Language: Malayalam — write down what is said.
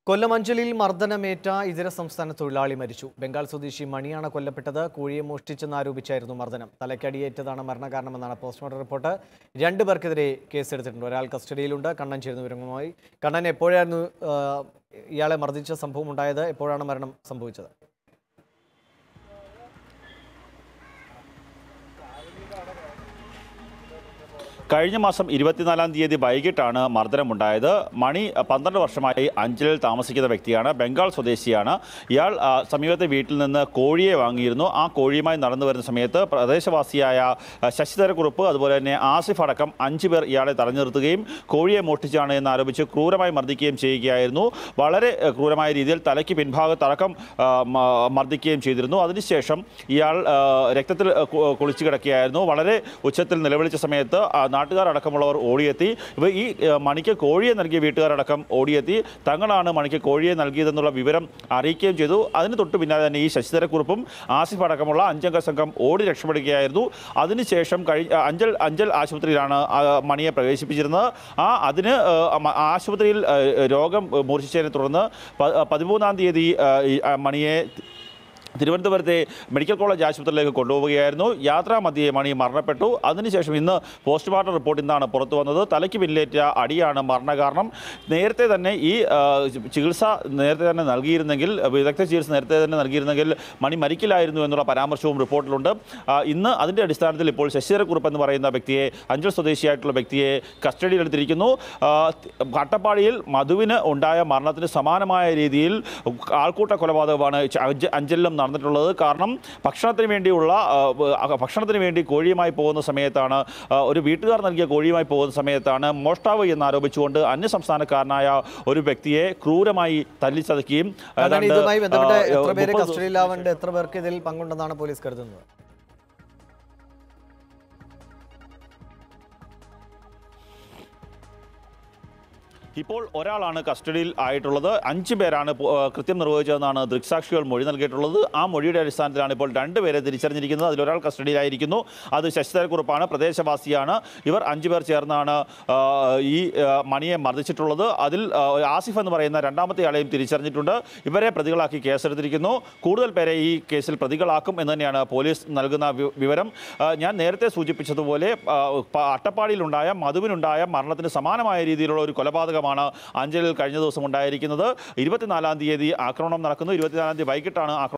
കൊല്ലം അഞ്ചലിൽ മർദ്ദനമേറ്റ ഇതര സംസ്ഥാന തൊഴിലാളി മരിച്ചു ബംഗാൾ സ്വദേശി മണിയാണ് കൊല്ലപ്പെട്ടത് കോഴിയെ മോഷ്ടിച്ചെന്നാരോപിച്ചായിരുന്നു മർദ്ദനം തലക്കടിയേറ്റതാണ് മരണകാരണമെന്നാണ് പോസ്റ്റ്മോർട്ടം റിപ്പോർട്ട് രണ്ടു പേർക്കെതിരെ കേസെടുത്തിട്ടുണ്ട് ഒരാൾ കസ്റ്റഡിയിലുണ്ട് കണ്ണൻ ചേരുന്ന വിവരങ്ങളുമായി കണ്ണൻ എപ്പോഴായിരുന്നു ആ, ഇയാളെ മർദ്ദിച്ച സംഭവം ഉണ്ടായത് എപ്പോഴാണ് മരണം സംഭവിച്ചത് കഴിഞ്ഞ മാസം ഇരുപത്തിനാലാം തീയതി വൈകിട്ടാണ് മർദ്ദനമുണ്ടായത് മണി പന്ത്രണ്ട് വർഷമായി അഞ്ചലിൽ താമസിക്കുന്ന വ്യക്തിയാണ് ബംഗാൾ സ്വദേശിയാണ് ഇയാൾ ആ, സമീപത്തെ വീട്ടിൽ നിന്ന് കോഴിയെ വാങ്ങിയിരുന്നു ആ കോഴിയുമായി നടന്നു വരുന്ന സമയത്ത് പ്രദേശവാസിയായ ആ, ശശിധരക്കുറുപ്പ് അതുപോലെ തന്നെ ആസിഫ് അടക്കം അഞ്ച് പേർ ഇയാളെ തടഞ്ഞു നിർത്തുകയും കോഴിയെ മോഷ്ടിച്ചാണ് എന്ന് ആരോപിച്ച് ക്രൂരമായി മർദ്ദിക്കുകയും ചെയ്യുകയായിരുന്നു വളരെ ആ, ക്രൂരമായ രീതിയിൽ തലയ്ക്ക് പിൻഭാഗത്തടക്കം ആ, മ- മർദ്ദിക്കുകയും ചെയ്തിരുന്നു അതിനുശേഷം ഇയാൾ ആ, രക്തത്തിൽ ആ, കു- കുളിച്ചു കിടക്കുകയായിരുന്നു വളരെ ഉച്ചത്തിൽ നിലവിളിച്ച സമയത്ത് ആ, നാട്ടുകാരടക്കമുള്ളവർ ഓടിയെത്തി ഇവ ഈ ആ, മണിക്ക് കോഴിയെ നൽകിയ വീട്ടുകാരടക്കം ഓടിയെത്തി തങ്ങളാണ് മണിക്ക് കോഴിയെ നൽകിയതെന്നുള്ള വിവരം അറിയിക്കുകയും ചെയ്തു അതിന് തൊട്ട് പിന്നാലെ തന്നെ ഈ ശശിധരക്കുറിപ്പും ആസിഫ് അടക്കമുള്ള അഞ്ചംഗ സംഘം ഓടി രക്ഷപ്പെടുകയായിരുന്നു അതിനുശേഷം കഴി അഞ്ചൽ അഞ്ചൽ ആശുപത്രിയിലാണ് ആ മണിയെ പ്രവേശിപ്പിച്ചിരുന്നത് ആ അതിന് ആ, മ- ആശുപത്രിയിൽ ആ, രോഗം മൂർച്ഛിച്ചതിനെ തുടർന്ന് പ- പതിമൂന്നാം തീയതി ആ, ഈ, ആ, മണിയെ തിരുവനന്തപുരത്തെ മെഡിക്കൽ കോളേജ് ആശുപത്രിയിലേക്ക് കൊണ്ടുപോവുകയായിരുന്നു യാത്രാ മധ്യേ മണി മരണപ്പെട്ടു അതിനുശേഷം ഇന്ന് പോസ്റ്റ്മോർട്ടം റിപ്പോർട്ട് ഇന്നാണ് പുറത്തു വന്നത് തലയ്ക്ക് പിന്നിലേറ്റ അടിയാണ് മരണകാരണം നേരത്തെ തന്നെ ഈ ആ, ചികിത്സ നേരത്തെ തന്നെ നൽകിയിരുന്നെങ്കിൽ വിദഗ്ധ ചികിത്സ നേരത്തെ തന്നെ നൽകിയിരുന്നെങ്കിൽ മണി മരിക്കില്ലായിരുന്നു എന്നുള്ള പരാമർശവും റിപ്പോർട്ടിലുണ്ട് ആ, ഇന്ന് അതിൻ്റെ അടിസ്ഥാനത്തിൽ ഇപ്പോൾ ശശിധരക്കുറുപ്പ് എന്ന് പറയുന്ന വ്യക്തിയെ അഞ്ചൽ സ്വദേശിയായിട്ടുള്ള വ്യക്തിയെ കസ്റ്റഡിയിലെടുത്തിരിക്കുന്നു ആ, അട്ടപ്പാടിയിൽ മധുവിന് ഉണ്ടായ മരണത്തിന് സമാനമായ രീതിയിൽ ആൾക്കൂട്ട കൊലപാതകമാണ് ച- അഞ്ച- അഞ്ചലിലും നടന്നിട്ടുള്ളത് കാരണം ഭക്ഷണത്തിന് വേണ്ടിയുള്ള ആ, വ- ഭക്ഷണത്തിന് വേണ്ടി കോഴിയുമായി പോകുന്ന സമയത്താണ് ആ, ഒരു വീട്ടുകാർ നൽകിയ കോഴിയുമായി പോകുന്ന സമയത്താണ് മോഷ്ടാവ് എന്നാരോപിച്ചുകൊണ്ട് അന്യസംസ്ഥാനക്കാരനായ ഒരു വ്യക്തിയെ ക്രൂരമായി തല്ലിച്ചതയ്ക്കുകയും കണ്ണൻ ഏതാണ്ട്, ഇതുമായി ബന്ധപ്പെട്ട് ആ, എത്ര പേര് മുപ്പത് കസ്റ്റഡിയിലാവേണ്ട എത്ര പേർക്ക് ഇതിൽ പങ്കുണ്ടെന്നാണ് പോലീസ് കരുതുന്നത് ഇപ്പോൾ ഒരാളാണ് കസ്റ്റഡിയിൽ ആയിട്ടുള്ളത് അഞ്ച് പേരാണ് പോ- ആ, കൃത്യം നിർവഹിച്ചതെന്നാണ് ദൃക്സാക്ഷികൾ മൊഴി നൽകിയിട്ടുള്ളത് ആ മൊഴിയുടെ അടിസ്ഥാനത്തിലാണ് ഇപ്പോൾ രണ്ട് പേരെ തിരിച്ചറിഞ്ഞിരിക്കുന്നത് അതിലൊരാൾ കസ്റ്റഡിയിലായിരിക്കുന്നു അത് ശശിധരക്കുറുപ്പാണ് പ്രദേശവാസിയാണ് ഇവർ അഞ്ച് പേർ ചേർന്നാണ് ആ, ഈ ആ, മണിയെ മർദ്ദിച്ചിട്ടുള്ളത് അതിൽ ആ, ആസിഫ് എന്ന് പറയുന്ന രണ്ടാമത്തെ ആളെയും തിരിച്ചറിഞ്ഞിട്ടുണ്ട് ഇവരെ പ്രതികളാക്കി കേസെടുത്തിരിക്കുന്നു കൂടുതൽ പേരെ ഈ കേസിൽ പ്രതികളാക്കും എന്ന് തന്നെയാണ് പോലീസ് നൽകുന്ന വി- വിവരം ആ, ഞാൻ നേരത്തെ സൂചിപ്പിച്ചതുപോലെ ആ, പ- അട്ടപ്പാടിയിലുണ്ടായ മധുവിനുണ്ടായ മരണത്തിന് സമാനമായ രീതിയിലുള്ള ഒരു കൊലപാതകമാണ് അഞ്ചലിൽ കഴിഞ്ഞ ദിവസം ഉണ്ടായിരിക്കുന്നത് ഇരുപത്തിനാലാം തീയതി ആക്രമണം നടക്കുന്നു ഇരുപത്തിനാലാം തീയതി വൈകിട്ടാണ് ആക്രമണം